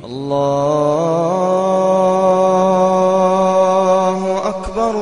الله أكبر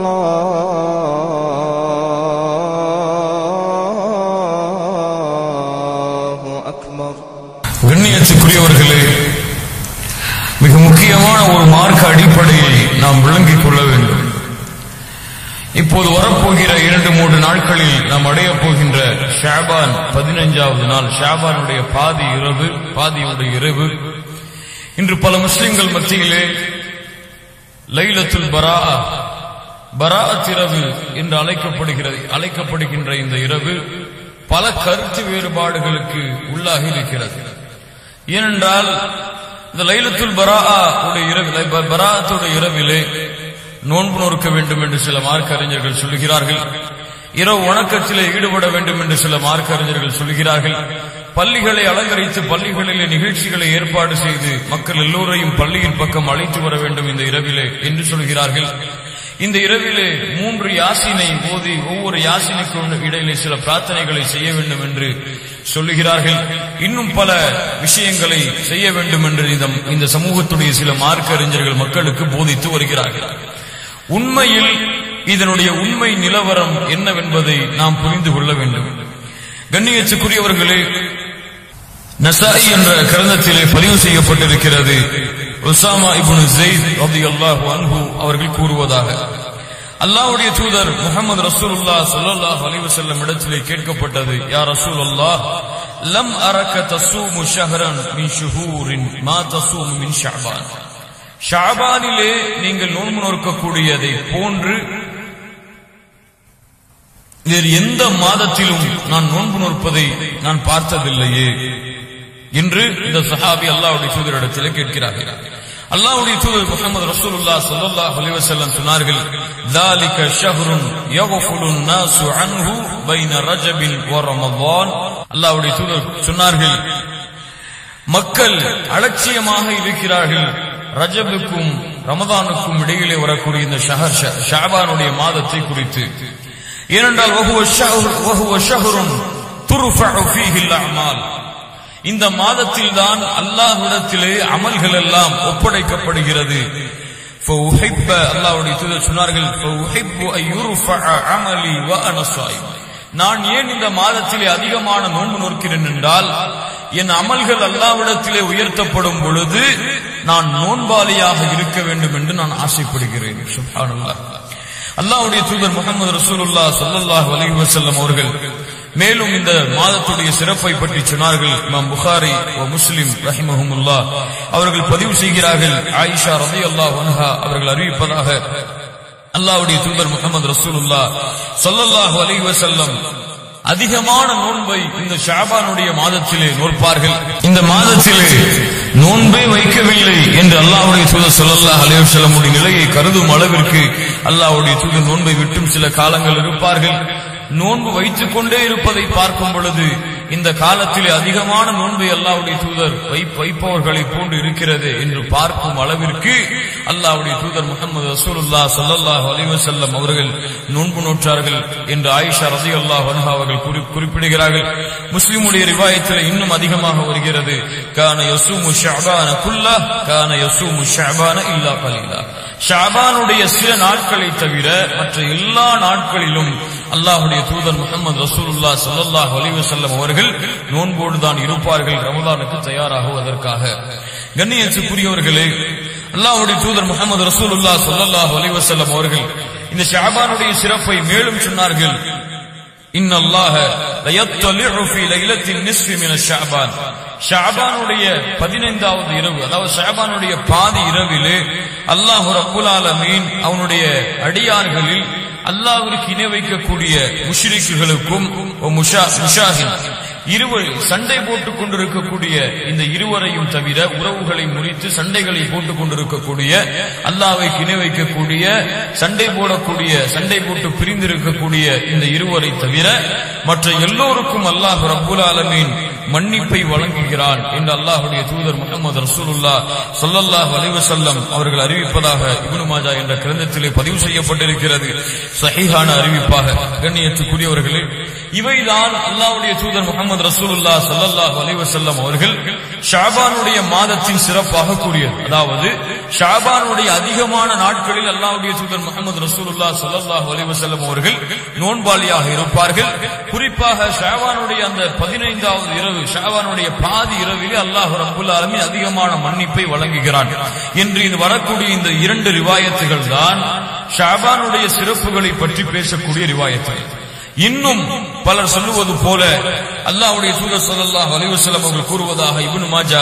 الله أكبر கண்ணியத்துக்குரியவர்களே மிக முக்கியமான ஒரு மார்க்க அடிப்படையை நாம் விளங்கிக் கொள்ள வேண்டும் இப்போது வரப்போகிற இரண்டு மூன்று நாட்களில் நாம் அடையப் போகின்ற ஷாபான் பதினைஞ்சாவது நாள் ஷாபானுடைய பாதி இரவு பாதியுடைய இரவு இன்று பல முஸ்லிம்கள் மத்தியிலே லைலத்துல் பரா பராஅத் இரவு என்று அழைக்கப்படுகிறது அழைக்கப்படுகின்ற இந்த இரவு பல கருத்து வேறுபாடுகளுக்கு உள்ளாகி இருக்கிறது ஏனென்றால் இந்த லைலத்துல் பரா உடைய இரவில் பராத்துடைய இரவிலே நோன்பு நோக்க வேண்டும் என்று சில மார்க்க அறிஞர்கள் சொல்லுகிறார்கள் இரவு வணக்கத்திலே ஈடுபட வேண்டும் என்று சில மார்க்க அறிஞர்கள் சொல்லுகிறார்கள் பள்ளிகளை அலங்கரித்து பள்ளிகளிலே நிகழ்ச்சிகளை ஏற்பாடு செய்து மக்கள் எல்லோரையும் பள்ளியின் பக்கம் அழைத்து வர வேண்டும் இந்த இரவிலே என்று சொல்கிறார்கள் இந்த இரவிலே மூன்று யாசினை ஓதி ஒவ்வொரு யாசினைக்கும் இடையிலே சில பிரார்த்தனைகளை செய்ய வேண்டும் என்று சொல்லுகிறார்கள் இன்னும் பல விஷயங்களை செய்ய வேண்டும் என்று இந்த இந்த சமூகத்துடைய சில மார்க்க அறிஞர்கள் மக்களுக்கு போதித்து வருகிறார்கள் உண்மையில் இதனுடைய உண்மை நிலவரம் என்னவென்பதை நாம் புரிந்து கொள்ள வேண்டும் கண்ணியத்துக்குரியவர்களே நசாய் என்ற கிரந்தத்திலே பதிவு செய்யப்பட்டிருக்கிறது உசாமா இப்னு ஜெயித் ரலியல்லாஹு அன்ஹு அவர்கள் கூறுவதாக அல்லாஹ்வுடைய தூதர் முகமது ரசூலுல்லாஹ் ஸல்லல்லாஹு அலைஹி வஸல்லம் இடத்திலே கேட்கப்பட்டது யா ரசூலுல்லாஹ் லம் அரக தஸூமு ஷஹரன் மின் ஷுஹூரின் மா தஸூமு மின் ஷஅபான் ஷாபானிலே நீங்கள் நோன்பு நோக்கக்கூடியதை போன்று வேறு எந்த மாதத்திலும் நான் நோன்பு நோற்பதை நான் பார்த்ததில்லையே என்று இந்த சஹாபி அல்லாஹ்வுடைய தூதரிடத்திலே கேட்கிறார்கள் அல்லாஹ்வுடைய தூதர் முகமது ரசூலுல்லாஹ் ஸல்லல்லாஹு அலைஹி வஸல்லம் சொன்னார்கள் ذلك شهر يغفل الناس عنه بين رجب ورمضان அல்லாஹ்வுடைய தூதர் சொன்னார்கள் மக்கள் அலட்சியமாக இருக்கிறார்கள் ரஜபுக்கும் ரமதானுக்கும் இடையிலே வரக்கூடிய இந்த ஷஹர் ஷாபானுடைய மாதத்தை குறித்து ஏனென்றால் வஹுவ ஷஹர் வஹுவ ஷஹருன் துர்ஃபஉ ஃபீஹி அல் இந்த மாதத்தில் தான் அல்லாஹ்விடத்திலே அமல்கள் எல்லாம் ஒப்படைக்கப்படுகிறது فأحب அல்லாஹ்வுடைய தூதர் சொன்னார்கள் فأحب أن يرفع عملي وأنا صائم நான் ஏன் இந்த மாதத்திலே அதிகமான நோன்பு நோக்கிறேன் என்றால் என் அமல்கள் அல்லாவிடத்திலே உயர்த்தப்படும் பொழுது நான் நோன்பாளியாக இருக்க வேண்டும் என்று நான் ஆசைப்படுகிறேன் சுப்ஹானல்லாஹ் அல்லாஹ்வுடைய தூதர் முகமது ரசூலுல்லாஹ் ஸல்லல்லாஹு அலைஹி வஸல்லம் அவர்கள் மேலும் இந்த மாதத்துடைய சிறப்பை பற்றி சொன்னார்கள் இமாம் புகாரி வ முஸ்லிம் ரஹிமஹுமுல்லா அவர்கள் பதிவு செய்கிறார்கள் ஆயிஷா ரலியல்லாஹு அன்ஹா அவர்கள் அறிவிப்பதாக அல்லாஹ்வுடைய தூதர் முகமது ரசூலுல்லா ஸல்லல்லாஹு அலைஹி வஸல்லம் அதிகமான நோன்பை இந்த ஷாபானுடைய மாதத்திலே நோற்பார்கள் இந்த மாதத்திலே நோன்பே வைக்கவில்லை என்று அல்லாஹ்வுடைய தூதர் ஸல்லல்லாஹு அலைஹி வஸல்லமுடைய நிலையை கருதும் அளவிற்கு அல்லாஹ்வுடைய தூதர் நோன்பை விட்டும் சில காலங்கள் இருப்பார்கள் நோன்பு வைத்துக் கொண்டே இருப்பதை பார்க்கும் பொழுது இந்த காலத்திலே அதிகமான நோன்பை அல்லாவுடைய தூதர் வைப்பவர்களை போன்று இருக்கிறது என்று பார்க்கும் அளவிற்கு அல்லாவுடைய தூதர் முகமது ரசூலுல்லா சல்லல்லாஹு அலைஹி வஸல்லம் அவர்கள் நோன்பு நோற்றார்கள் என்று ஆயிஷா ரதி அல்லாஹ் அவர்கள் குறிப்பிடுகிறார்கள் முஸ்லிமுடைய ரிவாயத்தில் இன்னும் அதிகமாக வருகிறது கான யசூமு ஷஅபான குல்லா கான யசூமு ஷஅபான இல்லா கலீலா ஷாபானுடைய சில நாட்களை தவிர மற்ற எல்லா நாட்களிலும் அல்லாஹுடைய தூதர் முகமது ரசூலுல்லா சல்லாஹ் அலிவசல்லம் அவர்கள் நோன்போடு தான் இருப்பார்கள் ரமதானுக்கு தயாராகுவதற்காக கண்ணியத்துக்குரியவர்களே அல்லாஹுடைய தூதர் முகமது ரசூலுல்லா சல்லாஹ் அலிவசல்லம் அவர்கள் இந்த ஷாபானுடைய சிறப்பை மேலும் சொன்னார்கள் இன்னல்லாஹ லயத்தலிஉ ஃபீ லைலத்தின் நிஸ்ஃபி மின ஷஅபான் ஷாபானுடைய பதினைந்தாவது இரவு அதாவது ஷாபானுடைய பாதி இரவிலே அல்லாஹு ரப்புல் ஆலமீன் அவனுடைய அடியார்களில் அல்லாஹ்விற்கு இணை வைக்கக்கூடிய முஷ்ரிக்குகளுக்கும் முஷாஹின் இருவர் சண்டை போட்டுக் கொண்டிருக்கக்கூடிய இந்த இருவரையும் தவிர உறவுகளை முறித்து சண்டைகளை போட்டுக் கொண்டிருக்கக்கூடிய அல்லாவை இணை வைக்கக்கூடிய சண்டை போடக்கூடிய சண்டை போட்டு பிரிந்திருக்கக்கூடிய இந்த இருவரை தவிர மற்ற எல்லோருக்கும் அல்லாஹ் ரப்புல் ஆலமீன் மன்னிப்பை வழங்குகிறான் என்று அல்லாஹுடைய தூதர் முகமது ரசூலுல்லா ஸல்லல்லாஹு அலைஹி வஸல்லம் அவர்கள் அறிவிப்பதாக இப்னு மாஜா என்ற கிரந்தத்திலே பதிவு செய்யப்பட்டிருக்கிறது சஹீஹான அறிவிப்பாக கண்ணியத்துக்குரியவர்களே இவைதான் அல்லாஹ்வுடைய தூதர் முகமது ரசூலுல்லா ஸல்லல்லாஹு அலைஹி வஸல்லம் அவர்கள் ஷாபானுடைய மாதத்தின் சிறப்பாக கூறியது அதாவது ஷாபானுடைய அதிகமான நாட்களில் அல்லாஹ்வுடைய தூதர் முகமது ரசூலுல்லா ஸல்லல்லாஹு அலைஹி வஸல்லம் அவர்கள் நோன்பாளியாக இருப்பார்கள் குறிப்பாக ஷாபானுடைய அந்த பதினைந்தாவது இரவு ஷாபானுடைய பாதி இரவிலே அல்லாஹ் ரப்புல் ஆலமீன் அதிகமான மன்னிப்பை வழங்குகிறான் என்று இது வரக்கூடிய இந்த இரண்டு ரிவாயத்துகள் தான் ஷாபானுடைய சிறப்புகளை பற்றி பேசக்கூடிய ரிவாயத்துகள் இன்னும் பலர் சொல்லுவது போல அல்லாஹ்வுடைய தூதர் ஸல்லல்லாஹு அலைஹி வஸல்லம் அவர்கள் கூறுவதாக இப்னு மாஜா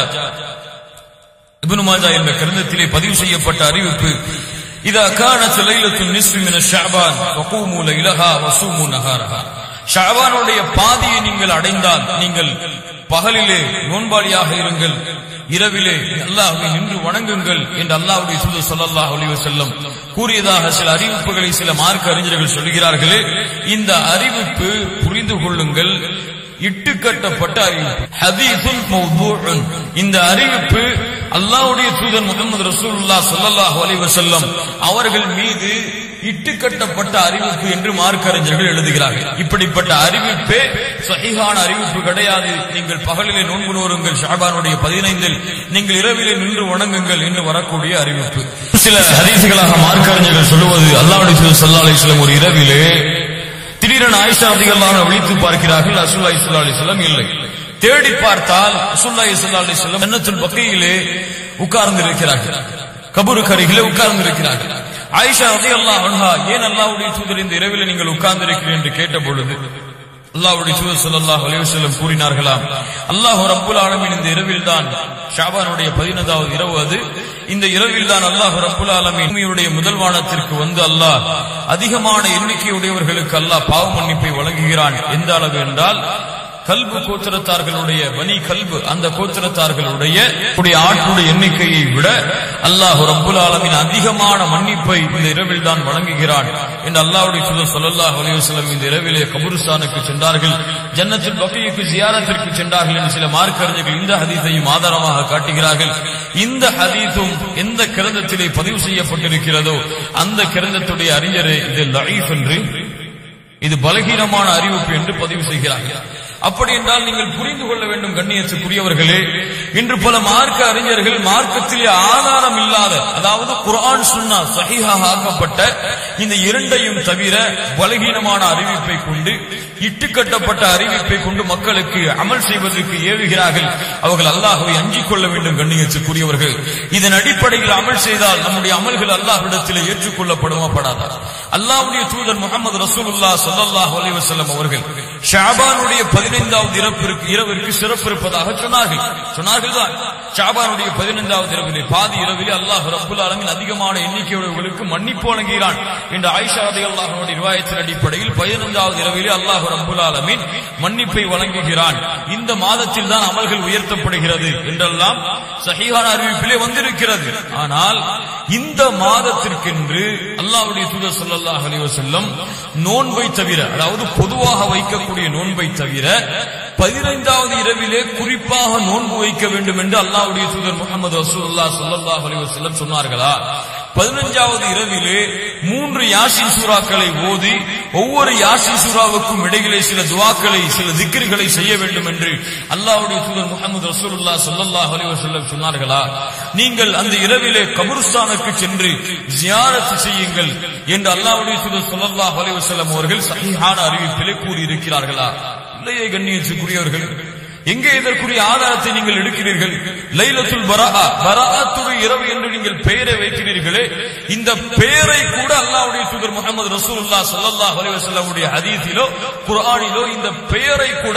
இப்னு மாஜா என்ற கிரந்தத்திலே பதிவு செய்யப்பட்ட அறிவிப்பு இதா கானத் லைலத்துன் நிஸ்ஃபி மின ஷஅபான் வகூமு லைலஹா வஸூமு நஹாரஹா ஷஅபானுடைய பாதியை நீங்கள் அடைந்தால் நீங்கள் பகலிலே நோன்பாளியாக இருங்கள் இரவிலே அல்லாஹ்வை நின்று வணங்குங்கள் என்று அல்லாஹ்வுடைய தூதர் ஸல்லல்லாஹு அலைஹி வஸல்லம் கூறியதாக சில அறிவிப்புகளை சில மார்க்க அறிஞர்கள் சொல்கிறார்களே இந்த அறிவிப்பு புரிந்து கொள்ளுங்கள் இட்டுக்கட்டப்பட்ட அறிவிப்பு ஹதீஸுல் மௌதூஉன் இந்த அறிவிப்பு அல்லாஹ்வுடைய தூதர் முகமது ரசூலுல்லாஹ் ஸல்லல்லாஹு அலைஹி வஸல்லம் அவர்கள் மீது இட்டுக்கட்டப்பட்ட அறிவிப்பு என்று மார்க்க அறிஞர்கள் எழுதுகிறார்கள் இப்படிப்பட்ட அறிவிப்பே சஹீஹான அறிவிப்பு கிடையாது நீங்கள் பகலிலே நோன்பு நோருங்கள் ஷாபானுடைய பதினைந்தில் நீங்கள் இரவிலே நின்று வணங்குங்கள் என்று வரக்கூடிய அறிவிப்பு சில ஹதீசுகளாக மார்க்க அறிஞர்கள் சொல்லுவது அல்லாஹ்வுடைய தூதர் ஸல்லல்லாஹு அலைஹி வஸல்லம் ஒரு இரவிலே திடீரென ஆயிஷா அதிகளான விழித்து பார்க்கிறார்கள் ரசூலுல்லாஹி ஸல்லல்லாஹு அலைஹி வஸல்லம் இல்லை தேடி பார்த்தால் ரசூலுல்லாஹி ஸல்லல்லாஹு அலைஹி வஸல்லம் ஜன்னத்துல் பக்கீயிலே உட்கார்ந்து இருக்கிறார்கள் கபருக்கு அருகிலே உட்கார்ந்து இருக்கிறார்கள் ஆயிஷா ரலியல்லாஹு அன்ஹா ஏன் அல்லாஹ்வுடைய தூதர் இந்த இரவிலே நீங்கள் உட்கார்ந்து இருக்கிறீர்கள் என்று கேட்ட பொழுது அல்லாஹ்வுடைய தூதர் ஸல்லல்லாஹு அலைஹி வஸல்லம் கூறினார்களாம் அல்லாஹ் ரப்பல் ஆலமீன் இந்த இரவில் தான் ஷாபானுடைய 15வது இரவு அது இந்த இரவில் தான் அல்லாஹ் ரப்பல் ஆலமீன் பூமியுடைய முதல் வானத்திற்கு வந்து அல்லாஹ் அதிகமான எண்ணிக்கையுடையவர்களுக்கு அல்லாஹ் பாவ மன்னிப்பை வழங்குகிறான் எந்த அளவு என்றால் கல்பு கோத்திரத்தார்களுடைய பனி கல்பு அந்த கோத்திரத்தார்களுடைய உடைய ஆட்டுடைய எண்ணிக்கையை விட அல்லாஹ் ரப்புல் ஆலமின் அதிகமான மன்னிப்பை இந்த இரவில் தான் வழங்குகிறான் என்று அல்லாஹ்வுடைய தூதர் ஸல்லல்லாஹு அலைஹி வஸல்லம் இந்த இரவிலே கபருஸ்தானுக்கு சென்றார்கள் ஜன்னத்துல் பக்கீக்கு ஜியாரத்திற்கு சென்றார்கள் என்று சில மார்க்கறிஞர்கள் இந்த ஹதீஸையும் ஆதாரமாக காட்டுகிறார்கள் இந்த ஹதீஸும் எந்த கிரந்தத்திலே பதிவு செய்யப்பட்டிருக்கிறதோ அந்த கிரந்தத்துடைய அறிஞரே இது லஈஃப் என்று இது பலகீனமான அறிவிப்பு என்று பதிவு செய்கிறார்கள் அப்படி என்றால் நீங்கள் புரிந்து கொள்ள வேண்டும் கண்ணியத்துக்குரியவர்களே இன்று பல மார்க்க அறிஞர்கள் மார்க்கத்திலே ஆதாரம் இல்லாத அதாவது குர்ஆன் சுன்னா சஹீஹாக ஆக்கப்பட்ட இந்த இரண்டையும் தவிர பலகீனமான அறிவிப்பை கொண்டு இட்டுக்கட்டப்பட்ட அறிவிப்பை கொண்டு மக்களுக்கு அமல் செய்வதற்கு ஏவுகிறார்கள் அவர்கள் அல்லாஹ்வை அஞ்சிக் கொள்ள வேண்டும் கண்ணியத்துக்குரியவர்கள் இதன் அடிப்படையில் அமல் செய்தால் நம்முடைய அமல்கள் அல்லாஹ்விடத்தில் ஏற்றுக்கொள்ளப்படுமா படாதா அல்லாஹ்வுடைய தூதர் முகமது ரசூலுல்லாஹ் ஸல்லல்லாஹு அலைஹி வஸல்லம் அவர்கள் ஷாபானுடைய பதினைந்தாவது இரப்பிற்கு இரவிற்கு சிறப்பு இருப்பதாக சொன்னார்கள் சொன்னார்கள் தான் ஷாபானுடைய பதினைந்தாவது இரவிலே பாதி இரவிலே அல்லாஹ் ரப்புல் ஆலமீன் அதிகமான எண்ணிக்கையுடையவர்களுக்கு மன்னிப்பு வழங்குகிறான் என்று ஆயிஷா ரலியல்லாஹு ரிவாயத்தின் அடிப்படையில் பதினைந்தாவது இரவிலே அல்லாஹ் ரப்புல் ஆலமீன் மன்னிப்பை வழங்குகிறான் இந்த மாதத்தில் தான் அமல்கள் உயர்த்தப்படுகிறது என்றெல்லாம் சஹீஹான அறிவிப்பிலே வந்திருக்கிறது ஆனால் இந்த மாதத்திற்கென்று அல்லாஹ்வுடைய தூதர் ஸல்லல்லாஹு அலைஹி வஸல்லம் நோன்பை தவிர அதாவது பொதுவாக வைக்கக்கூடிய நோன்பை தவிர பதினைந்தாவது இரவிலே குறிப்பாக நோன்பு வைக்க வேண்டும் என்று அல்லாஹ்வுடைய தூதர் முகமது ரசூலுல்லாஹ் ஸல்லல்லாஹு அலைஹி வஸல்லம் சொன்னார்களா பதினஞ்சாவது இரவிலே மூன்று யாசின் சூறாக்களை ஓதி ஒவ்வொரு யாசின் சூறாவுக்கும் இடையிலே சில துவாக்களை சில திக்ருகளை செய்ய வேண்டும் என்று அல்லாஹ்வுடைய தூதர் முகமது ரசூலுல்லாஹ் ஸல்லல்லாஹு அலைஹி வஸல்லம் சொன்னார்களா நீங்கள் அந்த இரவிலே கபருஸ்தானுக்கு சென்று ஜியாரத் செய்யுங்கள் என்று அல்லாஹ்வுடைய தூதர் ஸல்லல்லாஹு அலைஹி வஸல்லம் அவர்கள் சஹீஹான அறிவிப்பிலே கூறியிருக்கிறார்களா இல்லையே கண்ணியத்துக்குரியவர்கள் எங்கே இதற்குரிய ஆதாரத்தை நீங்கள் எடுக்கிறீர்கள் லைலத்துல் பராஆ பராஅத்துடைய இரவு என்று நீங்கள் பெயரை வைக்கிறீர்களே இந்த பெயரை கூட அல்லாஹ்வுடைய தூதர் முகமது ரசூலுல்லாஹ் ஸல்லல்லாஹு அலைஹி வஸல்லமுடைய ஹதீஸிலோ குர்ஆனிலோ இந்த பெயரை கூட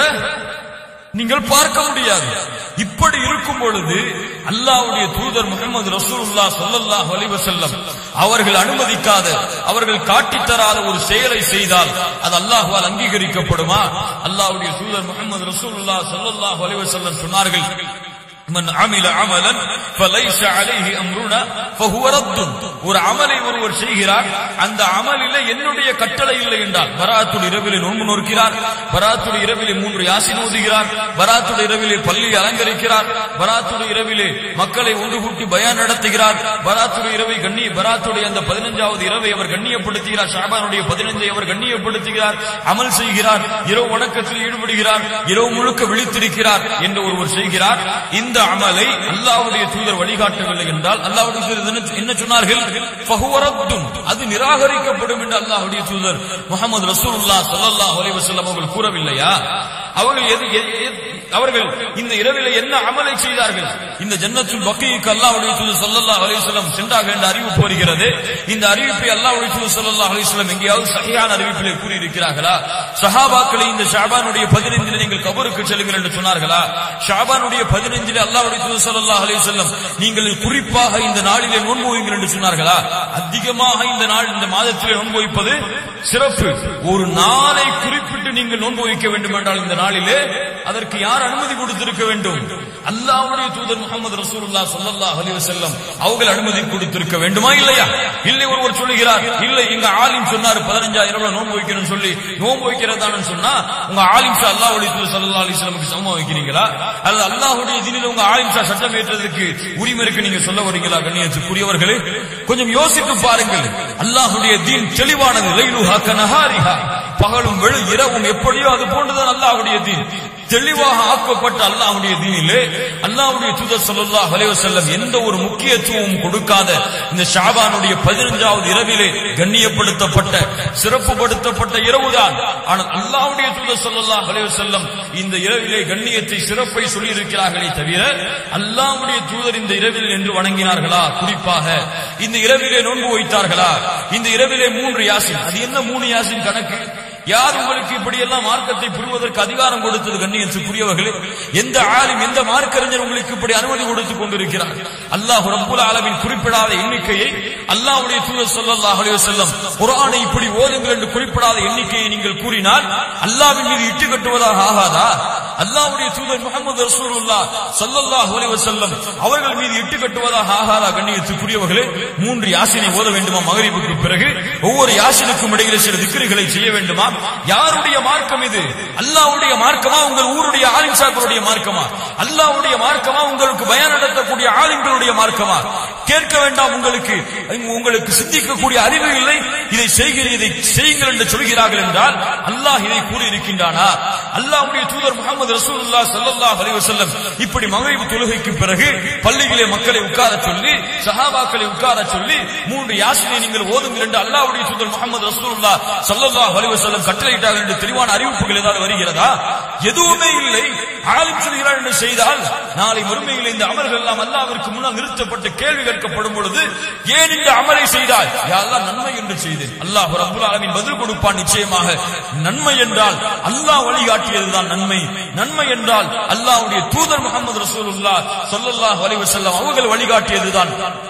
நீங்கள் பார்க்க முடியாது இப்படி இருக்கும் பொழுது அல்லாஹ்வுடைய தூதர் முகமது ரசூலுல்லாஹ் ஸல்லல்லாஹு அலைஹி வஸல்லம் அவர்கள் அனுமதிக்காத அவர்கள் காட்டித் தராத ஒரு செயலை செய்தால் அது அல்லாஹ்வால் அங்கீகரிக்கப்படுமா அல்லாஹ்வுடைய தூதர் முகமது ரசூலுல்லாஹ் ஸல்லல்லாஹு அலைஹி வஸல்லம் சொன்னார்கள் من عمل عملا فليس عليه امرنا فهو رد ஒரு அமலை ஒருவர் செய்கிறார் அந்த அமலிலே என்னுடைய கட்டளை இல்லை என்றால் பராத்துடைய இரவிலே நோன்பு நோக்கிறார் பராத்துடைய இரவிலே மூன்று யாசின் ஓதுகிறார் பராத்துடைய இரவிலே பள்ளி அலங்கரிக்கிறார் பராத்துடைய இரவிலே மக்களை ஒன்று கூட்டி பயான் நடத்துகிறார் பராத்துடைய இரவை கண்ணிய பராத்துடைய அந்த பதினஞ்சாவது இரவை அவர் கண்ணியப்படுத்துகிறார் ஷாபானுடைய பதினஞ்சை அவர் கண்ணியப்படுத்துகிறார் அமல் செய்கிறார் இரவு வணக்கத்தில் ஈடுபடுகிறார் இரவு முழுக்க விழித்திருக்கிறார் என்று ஒருவர் செய்கிறார் இந்த அமலை அல்லாஹ்வுடைய தூதர் வழிகாட்டவில்லை என்றால் அல்லாஹ்வுடைய தூதர் என்ன- என்ன சொன்னார்கள் ஃபஹுவரத்துன். அது நிராகரிக்கப்படும் என்று அல்லாஹ்வுடைய தூதர் முகமது ரசூலுல்லாஹ் ஸல்லல்லாஹு அலைஹி வஸல்லம் அவர்கள் கூறவில்லையா அவர்கள் எது எ- எ- அவர்கள் இந்த இரவிலே என்ன அமலை செய்தார்கள் இந்த ஜன்னத்துல் பக்கிக்கு அல்லாஹ்வுடைய தூதர் ஸல்லல்லாஹு அலைஹி வஸல்லம் சென்றார்கள் என்ற அறிவிப்பு வருகிறது இந்த அறிவிப்பை அல்லாஹ்வுடைய தூதர் ஸல்லல்லாஹு அலைஹி வஸல்லம் எங்கேயாவது சஹீஹான அறிவிப்பிலே கூறி இருக்கிறார்களா சஹாபாக்களை இந்த ஷாபானுடைய பதினைந்தில் நீங்கள் கபருக்கு செல்லுங்கள் என்று சொன்னார்களா ஷாபானுடைய பதினைந்தில் அல்லாஹ்வுடைய தூதர் ஸல்லல்லாஹு அலைஹி வஸல்லம் நீங்கள் குறிப்பாக இந்த நாளிலே நோன்பு வைங்கள் என்று சொன்னார்களா அதிகமாக இந்த நாள் இந்த மாதத்திலே நோன்பு வைப்பது சிறப்பு ஒரு நாளை குறிப்பிட்டு நீங்கள் நோன்பு வைக்க வேண்டும் என்றால் இந்த நாளிலே அதற்கு யார் அனுமதி கொடுத்திருக்க வேண்டும் அல்லாஹ்வுடைய தூதர் முகமது ரசூலுல்லாஹ் ஸல்லல்லாஹு அலைஹி வஸல்லம் அவர்கள் அனுமதி கொடுத்திருக்க வேண்டுமா இல்லையா இல்லை ஒருவர் சொல்லுகிறார் இல்லை எங்க ஆலிம் சொன்னாரு பதினஞ்சாயிரம் ரூபாய் நோன்பு வைக்கணும்னு சொல்லி நோன்பு வைக்கிறதான்னு சொன்னா உங்க ஆலிம் ஷா அல்லாஹ்வுடைய தூதர் ஸல்லல்லாஹு அலைஹி வஸல்லமுக்கு சமமா வைக்கிறீங்களா அல்லது அல்லாஹ்வுடைய தீனில் உங்க ஆலிம் ஷா சட்டம் ஏற்றதுக்கு உரிமை இருக்கு நீங்க சொல்ல வரீங்களா கண்ணியத்துக்குரியவர்களே கொஞ்சம் யோசித்து பாருங்கள் அல்லாஹ்வுடைய தீன் தெளிவானது லைலுஹா கனஹாரிஹா பகலும் வெளு இரவும் எப்படியோ அது போன்றுதான் அல்லாஹ்வுடைய தீன் தெளிவாக ஆக்கப்பட்ட அல்லாஹ்வுடைய தீனிலே அல்லாஹ்வுடைய தூதர் ஸல்லல்லாஹு அலைஹி வஸல்லம் எந்த ஒரு முக்கியத்துவமும் கொடுக்காத இந்த ஷாபானுடைய 15வது இரவிலே கண்ணியப்படுத்தப்பட்ட சிறப்புப்படுத்தப்பட்ட இரவுதான் ஆனால் அல்லாஹ்வுடைய தூதர் ஸல்லல்லாஹு அலைஹி வஸல்லம் இந்த இரவிலே கண்ணியத்தை சிறப்பை சொல்லி இருக்கிறார்களே தவிர அல்லாஹ்வுடைய தூதர் இந்த இரவில் என்று வணங்கினார்களா குறிப்பாக இந்த இரவிலே நோன்பு வைத்தார்களா இந்த இரவிலே மூன்று யாசின் அது என்ன மூணு யாசின் கணக்கு யார் உங்களுக்கு இப்படி எல்லாம் மார்க்கத்தை புரிவதற்கு அதிகாரம் கொடுத்தது கண்ணியத்துக்குரியவர்களே எந்த ஆளும் எந்த மார்க்கறிஞர் உங்களுக்கு இப்படி அனுமதி கொடுத்துக் கொண்டிருக்கிறார் அல்லாஹ் ரப்புல் ஆலமின் குறிப்பிடாத எண்ணிக்கையை அல்லாஹ்வுடைய தூதர் ஸல்லல்லாஹு அலைஹி வஸல்லம் குர்ஆனை இப்படி ஓதுங்கள் என்று குறிப்பிடாத எண்ணிக்கையை நீங்கள் கூறினால் அல்லாஹ்வின் மீது இட்டு கட்டுவதாக ஆகாதா அல்லாஹ்வுடைய தூதர் முகமது ரசூலுல்லாஹ் ஸல்லல்லாஹு அலைஹி வஸல்லம் அவர்கள் மீது இட்டு கட்டுவதாக ஆகாதா கண்ணியத்துக்குரியவர்களே மூன்று யாசினை ஓத வேண்டுமா மகரிபுக்கு பிறகு ஒவ்வொரு யாசினுக்கும் இடையிலே சில திக்ருகளை செய்ய வேண்டுமா யாருடைய மார்க்கம் இது அல்லாஹ்வுடைய மார்க்கமா உங்கள் ஊருடைய ஆலிம் சாக்களுடைய மார்க்கமா அல்லாஹ்வுடைய மார்க்கமா உங்களுக்கு பயான் நடத்தக்கூடிய ஆலிம்களுடைய மார்க்கமா கேட்க வேண்டாம் உங்களுக்கு உங்களுக்கு சிந்திக்கக்கூடிய அறிவு இல்லை இதை செய்கிறீர்கள் இதை செய்யுங்கள் என்று சொல்கிறார்கள் என்றால் அல்லாஹ் இதை கூறி இருக்கின்றானா அல்லாஹ்வுடைய தூதர் முகமது ரசூலுல்லாஹ் ஸல்லல்லாஹு அலைஹி வஸல்லம் இப்படி மகரிப் தொழுகைக்கு பிறகு பள்ளியிலே மக்களை உட்கார சொல்லி சஹாபாக்களை உட்கார சொல்லி மூன்று யாசினை நீங்கள் ஓதுங்கள் என்று அல்லாஹ்வுடைய தூதர் முகமது ரசூலுல்லாஹ் ஸல்லல்லாஹு அலைஹி வஸல்லம் கட்டளையிட்டார்கள் என்று தெளிவான அறிவிப்புகள் ஏதாவது வருகிறதா எதுவுமே இல்லை ஆலிம் சொல்கிறார் என்று செய்தால் நாளை மறுமையில் இந்த அமல்கள் எல்லாம் அல்லாவிற்கு முன்னால் நிறுத்தப்பட்டு கேள்வி கேட்கப்படும் பொழுது ஏன் இந்த அமலை செய்தாய் யாரெல்லாம் நன்மை என்று செய்தேன் அல்லாஹ் ரப்புல் ஆலமீன் பதில் கொடுப்பான் நிச்சயமாக நன்மை என்றால் அல்லாஹ் வழிகாட்டியதுதான் நன்மை நன்மை என்றால் அல்லாஹ்வுடைய தூதர் முகமது ரசூலுல்லாஹ் ஸல்லல்லாஹு அலைஹி வஸல்லம் அவர்கள் வழிகாட்டியதுதான்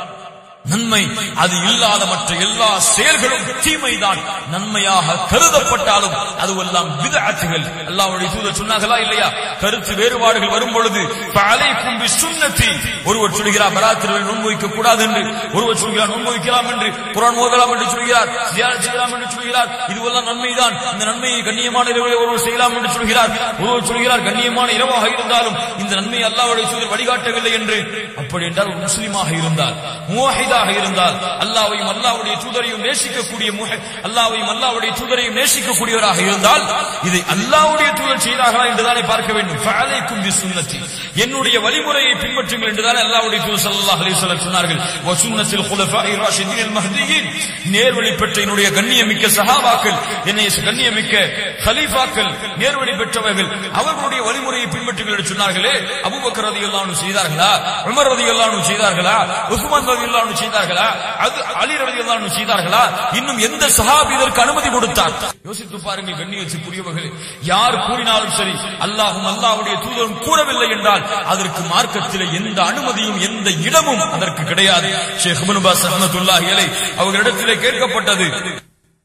நன்மை அது இல்லாத மற்ற எல்லா செயல்களும் தீமைதான் நன்மையாக கருதப்பட்டாலும் அதுவெல்லாம் விதஅத்துகள் அல்லாஹ்வுடைய தூதர் சொன்னார்களா இல்லையா கருத்து வேறுபாடுகள் வரும் பொழுது ஃபஅலைக்கும் பிசுன்னதி ஒருவர் சொல்கிறார் பராத்திரவில் நோன்பு வைக்க கூடாது என்று ஒருவர் சொல்கிறார் நோன்பு வைக்கலாம் என்று குர்ஆன் ஓதலாம் என்று சொல்கிறார் ஜியாரத் செய்யலாம் என்று சொல்கிறார் இதுவெல்லாம் நன்மைதான் இந்த நன்மையை கண்ணியமான இரவில் ஒருவர் செய்யலாம் என்று சொல்கிறார் ஒருவர் சொல்கிறார் கண்ணியமான இரவாக இருந்தாலும் இந்த நன்மையை அல்லாஹ்வுடைய தூதர் வழிகாட்டவில்லை என்று அப்படி என்றால் ஒரு முஸ்லிமாக இருந்தால் மூஹிதா முஹ்மினாக இருந்தால் அல்லாஹ்வையும் அல்லாஹ்வுடைய தூதரையும் நேசிக்கக்கூடிய முஹ- அல்லாஹ்வையும் அல்லாஹ்வுடைய தூதரையும் நேசிக்கக்கூடியவராக இருந்தால் இதை அல்லாஹ்வுடைய தூதர் செய்தார்களா என்றுதானே பார்க்க வேண்டும் ஃபஅலைக்கும் பிசுன்னதி என்னுடைய வழிமுறையை பின்பற்றுங்கள் என்றுதானே அல்லாஹ்வுடைய தூதர் ஸல்லல்லாஹு அலைஹி வஸல்லம் சொன்னார்கள் வ சுன்னத்தில் குலஃபாஇ ராஷிதீன் அல் மஹ்தியின் நேர்வழி பெற்ற என்னுடைய கண்ணியமிக்க சஹாபாக்கள் என்னை கண்ணியமிக்க கலீஃபாக்கள் நேர்வழி பெற்றவர்கள் அவர்களுடைய வழிமுறையை பின்பற்றுங்கள் என்று சொன்னார்களே அபூபக்கர் ரலியல்லாஹு அன்ஹு செய்தார்களா உமர் ரலியல்லாஹு அன்ஹு செய்தார்களா உஸ்மான் ரலியல்லாஹு அன்ஹு செய்தார்களா அது அலி ரலியல்லாஹு அன்ஹு செய்தார்களா இன்னும் எந்த சஹாபி இதற்கு அனுமதி கொடுத்தார் யோசித்து பாருங்கள் கண்ணியத்துக்குரியவர்களே யார் கூறினாலும் சரி அல்லாஹ்வும் அல்லாஹ்வுடைய தூதரும் கூறவில்லை என்றால் அதற்கு மார்க்கத்திலே எந்த அனுமதியும் எந்த இடமும் அதற்கு கிடையாது ஷேக் இப்னு பாஸ் ரஹ்மத்துல்லாஹி அலைஹி அவர்களிடத்திலே கேட்கப்பட்டது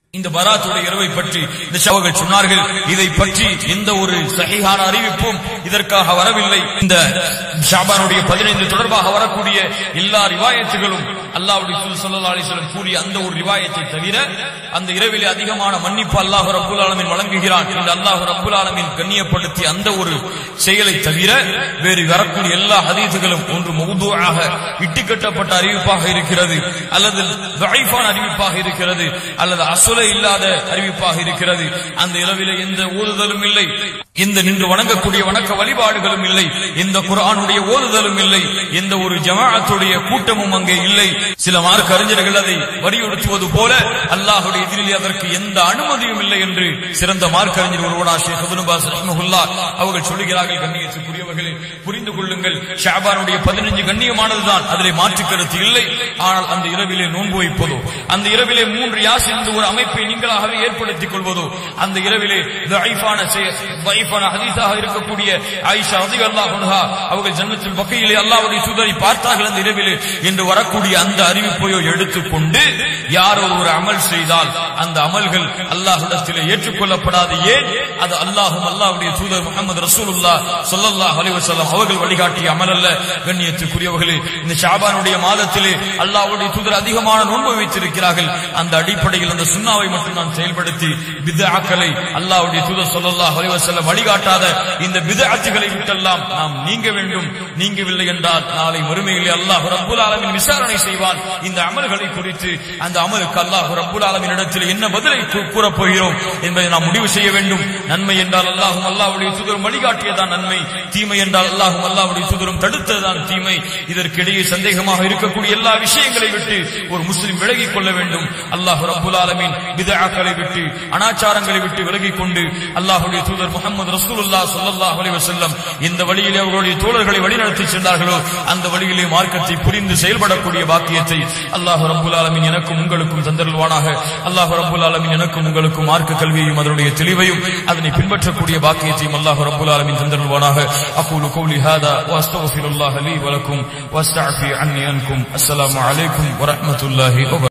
இந்த பராத்துடைய இரவை பற்றி இந்த சவர்கள் சொன்னார்கள் இதை பற்றி எந்த ஒரு சகிகான அறிவிப்பும் இதற்காக வரவில்லை இந்த ஷாபானுடைய பதினைந்து தொடர்பாக வரக்கூடிய எல்லா ரிவாயத்துகளும் அல்லாஹ்வுடைய தூதர் ஸல்லல்லாஹு அலைஹி வஸல்லம் கூறிய அந்த ஒரு ரிவாயத்தை தவிர அந்த இரவிலே அதிகமான மன்னிப்பு அல்லாஹ் ரப்பல் ஆலமீன் வழங்குகிறான் என்று அல்லாஹ் ரப்பல் ஆலமீன் கண்ணியப்படுத்திய அந்த ஒரு செயலை தவிர வேறு வரக்கூடிய எல்லா ஹதீதுகளும் ஒன்று மௌதுஆக இட்டுக்கட்டப்பட்ட அறிவிப்பாக இருக்கிறது அல்லது தஈஃபான அறிவிப்பாக இருக்கிறது அல்லது அசுல இல்லாத அறிவிப்பாக இருக்கிறது அந்த இரவிலே எந்த ஓதுதலும் இல்லை எந்த நின்று வணங்கக்கூடிய வணக்க வழிபாடுகளும் இல்லை எந்த குர்ஆனுடைய ஓதுதலும் இல்லை எந்த ஒரு ஜமாஅத்துடைய கூட்டமும் அங்கே இல்லை சில மார்க்க அறிஞர்கள் அதை வலியுறுத்துவது போல அல்லாஹுடைய எதிரிலே அதற்கு எந்த அனுமதியும் இல்லை என்று சிறந்த மார்க்க அறிஞர் ஒருவனா ஷேக் இப்னு பாஸ் ரஹ்மஹுல்லாஹ் அவர்கள் சொல்லுகிறார்கள் கண்ணியத்துக்குரியவர்களே புரிந்து கொள்ளுங்கள் ஷாபானுடைய பதினஞ்சு கண்ணியமானதுதான் அதிலே மாற்று கருத்து இல்லை ஆனால் அந்த இரவிலே நோன்பு வைப்பதோ அந்த இரவிலே மூன்று யாஸ் என்ற ஒரு அமைப்பை நீங்களாகவே ஏற்படுத்திக் கொள்வதோ அந்த இரவிலே தஈஃபான செய- தஈஃபான ஹதீஸாக இருக்கக்கூடிய ஆயிஷா ரலியல்லாஹு அன்ஹா அவர்கள் ஜன்னத்துல் பக்கையிலே அல்லாஹ்வுடைய தூதரை பார்த்தார்கள் அந்த இரவிலே என்று வரக்கூடிய அந்த அறிவிப்பையோ எடுத்துக்கொண்டு யார் ஒரு அமல் செய்தால் அந்த அமல்கள் அல்லாஹ்விடத்திலே ஏற்றுக்கொள்ளப்படாது ஏன் அது அல்லாஹும் அல்லாஹ்வுடைய தூதர் முகமது ரசூலுல்லாஹ் ஸல்லல்லாஹு அலைஹி வஸல்லம் அவர்கள் வழிகாட்டிய அமல் அல்ல கண்ணியத்துக்குரியவர்களே இந்த ஷாபானுடைய மாதத்திலே அல்லாஹ்வுடைய தூதர் அதிகமான நோன்பு வைத்திருக்கிறார்கள் அந்த அடிப்படையில் அந்த சுண்ணாவை மட்டும் நாம் செயல்படுத்தி பித்ஆக்களை அல்லாஹ்வுடைய தூதர் ஸல்லல்லாஹு அலைஹி வஸல்லம் வழிகாட்டாத இந்த பித்ஆத்துகளை விட்டெல்லாம் நாம் நீங்க வேண்டும் நீங்கவில்லை என்றால் நாளை மறுமையிலே அல்லாஹ் ரப்புல் ஆலமீன் விசாரணை செய்வான் இந்த அமல்களை குறித்து அந்த அமலுக்கு அல்லாஹ் ரப்புல் ஆலமீன் இடத்தில் என்ன பதிலை கூ- கூறப் போகிறோம் என்பதை நாம் முடிவு செய்ய வேண்டும் நன்மை என்றால் அல்லாஹும் அல்லாஹ்வுடைய தூதரும் வழிகாட்டியதான் நன்மை தீமை என்றால் அல்லாஹும் அல்லாஹ்வுடைய தூதரும் தடுத்ததுதான் தீமை இதற்கிடையே சந்தேகமாக இருக்கக்கூடிய எல்லா விஷயங்களை விட்டு ஒரு முஸ்லிம் விலகிக் கொள்ள வேண்டும் அல்லாஹ் ரப்புல் ஆலமீன் பிதஆக்களை விட்டு அனாச்சாரங்களை விட்டு விலகிக் கொண்டு அல்லாஹ்வுடைய தூதர் முகமது ரசூலுல்லாஹ் ஸல்லல்லாஹு அலைஹி வஸல்லம் இந்த வழியிலே அவர்களுடைய தோழர்களை வழிநடத்தி சென்றார்களோ அந்த வழியிலே மார்க்கத்தை புரிந்து செயல்படக்கூடிய பாக்கியத்தை அல்லாஹ் ரப்புல் ஆலமீன் எனக்கும் உங்களுக்கும் தந்தருள்வானாக அல்லாஹ் ரப்புல் ஆலமீன் எனக்கும் உங்களுக்கும் மார்க்க கல்வியையும் அதனுடைய தெளிவையும் அதனை பின்பற்றக்கூடிய பாக்கியத்தையும் அல்லாஹ் ரப்புல் ஆலமீன் தந்தருள்வானாக அகூலு கௌலி ஹாதா واستغفر الله لي ولكم واستعفي عني عنكم السلام عليكم ورحمة الله وبركاته